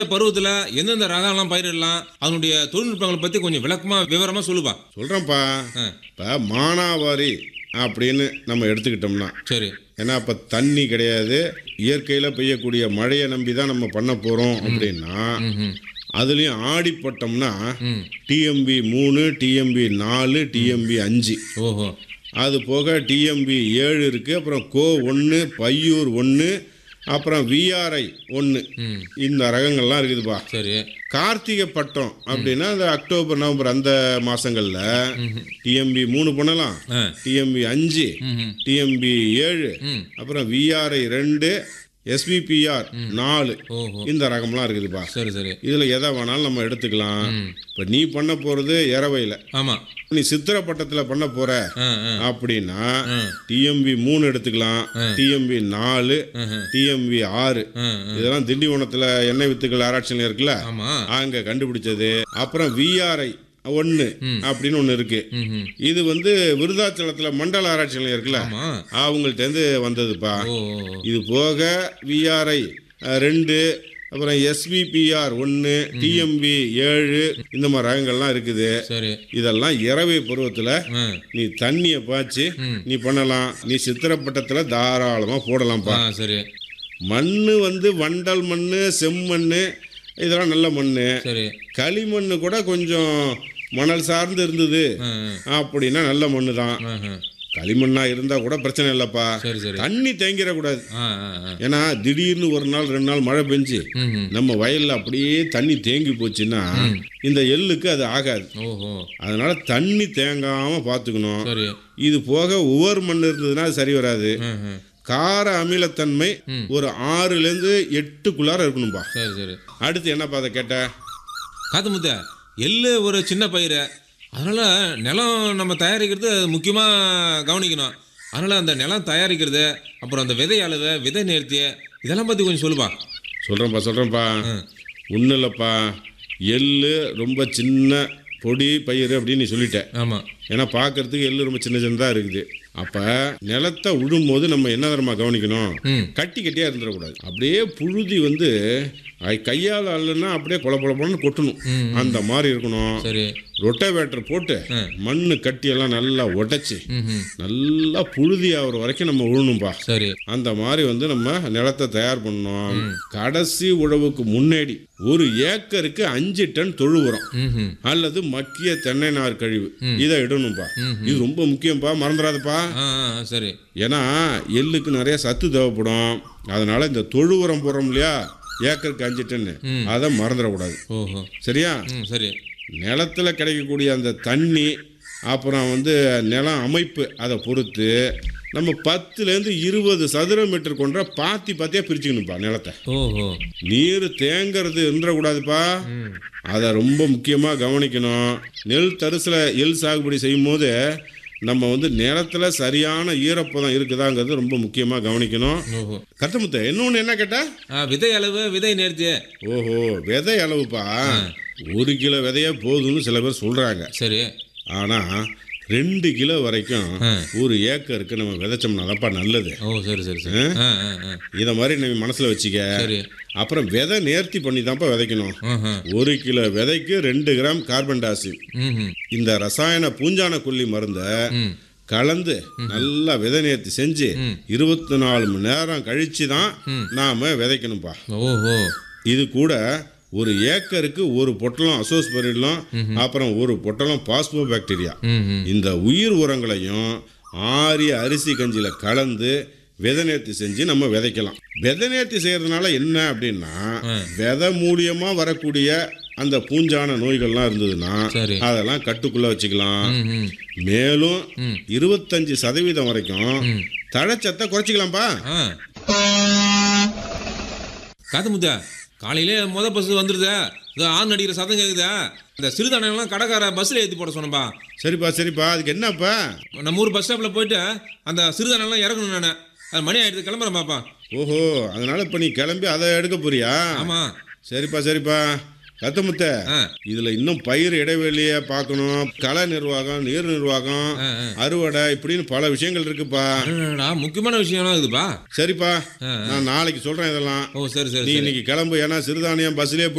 பருவத்துல எந்தெந்த ரகம்லாம் பயிரிடலாம் அதனுடைய தொழில்நுட்பங்களை பத்தி கொஞ்சம் விளக்கமா விவரமா சொல்லுப்பா சொல்கிறேன்ப்பா ஆ, இப்போ மானாவாரி அப்படின்னு நம்ம எடுத்துக்கிட்டோம்னா சரி ஏன்னா இப்போ தண்ணி கிடையாது இயற்கையில் பெய்யக்கூடிய மழையை நம்பி தான் நம்ம பண்ண போகிறோம் அப்படின்னா ம்ஹும். அதுலேயும் ஆடிப்பட்டோம்னா ம் டிஎம்பி மூணு டிஎம்பி நாலு டிஎம்பி அஞ்சு ஓஹோ அது போக டிஎம்பி ஏழு இருக்குது அப்புறம் கோ ஒன்று பையூர் ஒன்று அப்புறம் விஆர்ஐ ஒன்று ம் இந்த ரகங்கள்லாம் இருக்குதுப்பா சரி கார்த்திகை பட்டம் அப்படின்னா அந்த அக்டோபர் நவம்பர் அந்த மாதங்களில் டிஎம்பி மூணு பண்ணலாம் ஆ டிஎம்பி அஞ்சு ம்ஹும். டிஎம்பி ஏழு ம் அப்புறம் விஆர்ஐ ரெண்டு எஸ்பிபிஆர் நாலு ஓஹோ இந்த ரகம்லாம் இருக்குதுப்பா சரி சரி இதில் எதை வேணாலும் நம்ம எடுத்துக்கலாம் ம் இப்போ நீ பண்ண போகிறது இரவையில் ஆமா நீ சித்திரப்பட்டத்தில் பண்ண போகிற ஆ ஆ அப்படின்னா ஆ டிஎம்பி மூணு எடுத்துக்கலாம் டிஎம்பி நாலு ஆஹா. டிஎம்பி ஆறு ஆ, ஆ. இதெல்லாம் திண்டிவனத்தில் எண்ணெய் வித்துக்கள் ஆராய்ச்சி நிலையம் இருக்குல்ல ஆமா அங்கே கண்டுபிடிச்சது அப்புறம் விஆர்ஐ ஒன்று அப்படின்னு ஒன்று இருக்கு ம்ஹும். இது வந்து விருதாச்சலத்தில் மண்டல ஆராய்ச்சி நிலையம் இருக்குல்ல ஆமா அவங்கள்ட்டேருந்து வந்ததுப்பா ஓ ஓ, ஓ. இது போக விஆர்ஐ ரெண்டு அப்புறம் எஸ்பிபிஆர் ஒன்று டிஎம்பி ஏழு இந்த மாதிரி ரகங்கள்லாம் இருக்குது சரி இதெல்லாம் இரவை பருவத்தில் ஆ நீ தண்ணியை பாய்ச்சி நீ பண்ணலாம் நீ சித்திரப்பட்டத்தில் தாராளமாக போடலாம்ப்பா ஆ சரி மண் வந்து வண்டல் மண் செம்மண் இதெல்லாம் நல்ல மண் சரி களிமண் கூட கொஞ்சம் மணல் சார்ந்து இருந்தது ஆ ஆ. அப்படின்னா நல்ல மண்ணு தான் ஆஹா. களிமண்ணா இருந்தா கூட பிரச்சனை இல்லைப்பா சரி சரி தண்ணி தேங்கிடக்கூடாது ஆ ஆ ஆ ஏன்னா திடீர்னு ஒரு நாள் ரெண்டு நாள் மழை பெஞ்சு ம்ஹும். நம்ம வயல்ல அப்படியே தண்ணி தேங்கி போச்சுன்னா இந்த எள்ளுக்கு அது ஆகாது ஓஹோ அதனால தண்ணி தேங்காம பார்த்துக்கணும் சரி இது போக உவர் மண் இருந்ததுன்னா அது சரி வராது ஆஹா. கார அமிலத்தன்மை ஒரு ஆறுலேருந்து எட்டுக்குள்ளார இருக்கணும்பா சரி சரி அடுத்து என்னப்பா அதை கேட்ட காத்து முத்த எள்ளு ஒரு சின்ன பயிர் அதனால நிலம் நம்ம தயாரிக்கிறது முக்கியமாக கவனிக்கணும் அதனால அந்த நிலம் தயாரிக்கிறது அப்புறம் அந்த விதை அளவு விதை நேர்த்தி இதெல்லாம் பற்றி கொஞ்சம் சொல்லுப்பா சொல்கிறேன்ப்பா சொல்கிறேன்ப்பா ஒன்றும் இல்லைப்பா எள்ளு ரொம்ப சின்ன பொடி பயிர் அப்படின்னு நீ சொல்லிட்ட ஆமாம் ஏன்னா பார்க்கறதுக்கு எள்ளு ரொம்ப சின்ன சின்னதாக இருக்குது அப்போ நிலத்தை உழும்போது நம்ம என்ன தரமா கவனிக்கணும் ம் கட்டி கட்டியாக இருந்துடக்கூடாது அப்படியே புழுதி வந்து அது கையால் அல்லுன்னா அப்படியே கொல கொல கொலன்னு கொட்டணும் ம், அந்த மாதிரி இருக்கணும் சரி ரொட்டவேட்டர் போட்டு மண்ணு கட்டியெல்லாம் நல்லா உடைச்சி ம் நல்லா புழுதி ஆகிற வரைக்கும் நம்ம உழணும்பா சரி அந்த மாதிரி வந்து நம்ம நிலத்தை தயார் பண்ணோம் கடைசி உழவுக்கு முன்னாடி ஒரு ஏக்கருக்கு அஞ்சு டன் தொழு உரம் ம் அல்லது மக்கிய தென்னை நார் கழிவு இதை இடணும்பா இது ரொம்ப முக்கியம்ப்பா மறந்துடாதப்பா ஆ ஆ சரி ஏன்னா எள்ளுக்கு நிறைய சத்து தேவைப்படும் அதனால இந்த தொழு உரம் போடுறோம் இல்லையா ஏக்கருக்கு அஞ்சு டன்னு அதை மறந்துடக்கூடாது ஓஹோ சரியா ம் சரி நிலத்துல கிடைக்கக்கூடிய அந்த தண்ணி அப்புறம் வந்து நிலம் அமைப்பு அதை பொறுத்து நம்ம பத்துலேருந்து இருபது சதுர மீட்டர் கொண்ட பாத்தி பாத்தியாக பிரிச்சுக்கணும்ப்பா நிலத்தை ஓஹோ நீர் தேங்கிறது கூடாதுப்பா ம் அதை ரொம்ப முக்கியமாக கவனிக்கணும் நெல் தரிசில் எள் சாகுபடி செய்யும் போது நம்ம வந்து நிலத்துல சரியான ஈரப்பதம் இருக்குதாங்கிறது ரொம்ப முக்கியமாக கவனிக்கணும் ஓஹோ கருத்தமுத்த இன்னொன்று என்ன கேட்டா ஆ விதை அளவு விதை நேர்த்தி ஓஹோ விதை அளவுப்பா ஒரு கிலோ விதையே போதும்னு சில பேர் சொல்கிறாங்க சரி ஆனால் ரெண்டு கிலோ வரைக்கும் ஒரு ஏக்கருக்கு நம்ம விதைச்சோம்னா தான்ப்பா நல்லது ஓ சரி சரி சரி ஆ ஆ ஆ இதை மாதிரி நம்ம மனசில் வச்சுக்க சரி அப்புறம் விதை நேர்த்தி பண்ணி தான்ப்பா விதைக்கணும் ஆஹா ஒரு கிலோ விதைக்கு ரெண்டு கிராம் கார்பன் டை ஆக்சைடு ம் இந்த ரசாயன பூஞ்சான கொல்லி மருந்தை ம் கலந்து நல்லா விதை நேர்த்தி செஞ்சு இருபத்தி நாலு மணி நேரம் கழிச்சு தான் நாம விதைக்கணும்ப்பா ஓஹோ இது கூட ஒரு ஏக்கருக்கு ஒரு பொட்டலம் அசோஸ்பரிலம் அப்புறம் ஒரு பொட்டலம் பாஸ்போ பாக்டீரியா ம் ம் இந்த உயிர் உரங்களையும் ஆரிய அரிசி கஞ்சியில் கலந்து விதை நேர்த்தி செஞ்சு நம்ம விதைக்கலாம் விதை நேர்த்தி செய்யறதுனால என்ன அப்படின்னா விதை மூலியமா வரக்கூடிய அந்த பூஞ்சான நோய்கள்லாம் இருந்ததுன்னா சரி. அதெல்லாம் கட்டுக்குள்ள வச்சுக்கலாம் ம் ம் மேலும் இருபத்தஞ்சு சதவீதம் வரைக்கும் தழைச்சத்தை குறைச்சிக்கலாம்ப்பா ஆ காத்து முத்தா காலையிலே முத பஸ் வந்துருதா இது ஆண் அடிக்கிற சத்தம் கேக்குதா இந்த சிறுதானியம்லாம் கடைக்கார பஸ்ஸில் ஏற்றி போட சொன்னப்பா சரிப்பா சரிப்பா அதுக்கு என்னப்பா நம்ம ஊர் பஸ் ஸ்டாப்பில் போயிட்டு அந்த சிறுதானியம்லாம் இறக்கணும் நான் அது மணி ஆயிடுது கிளம்புறேன் பாப்பா ஓஹோ அதனால இப்போ நீ கிளம்பி அதை எடுக்க போறியா ஆமாம் சரிப்பா சரிப்பா ரத்தமுத்த ஆ. இதுல இன்னும் பயிர் இடைவெளியை பார்க்கணும் களை நிர்வாகம் நீர் நிர்வாகம் ஆ, ஆ. அறுவடை இப்படின்னு பல விஷயங்கள் இருக்குப்பா அடடடா, முக்கியமான விஷயம்லாம் இருக்குதுப்பா சரிப்பா ஆ, நான் நாளைக்கு சொல்றேன் இதெல்லாம் ஓ சரி சரி நீ சரி இன்னைக்கு கிளம்பு ஏன்னா சிறுதானியம் பஸ்லயே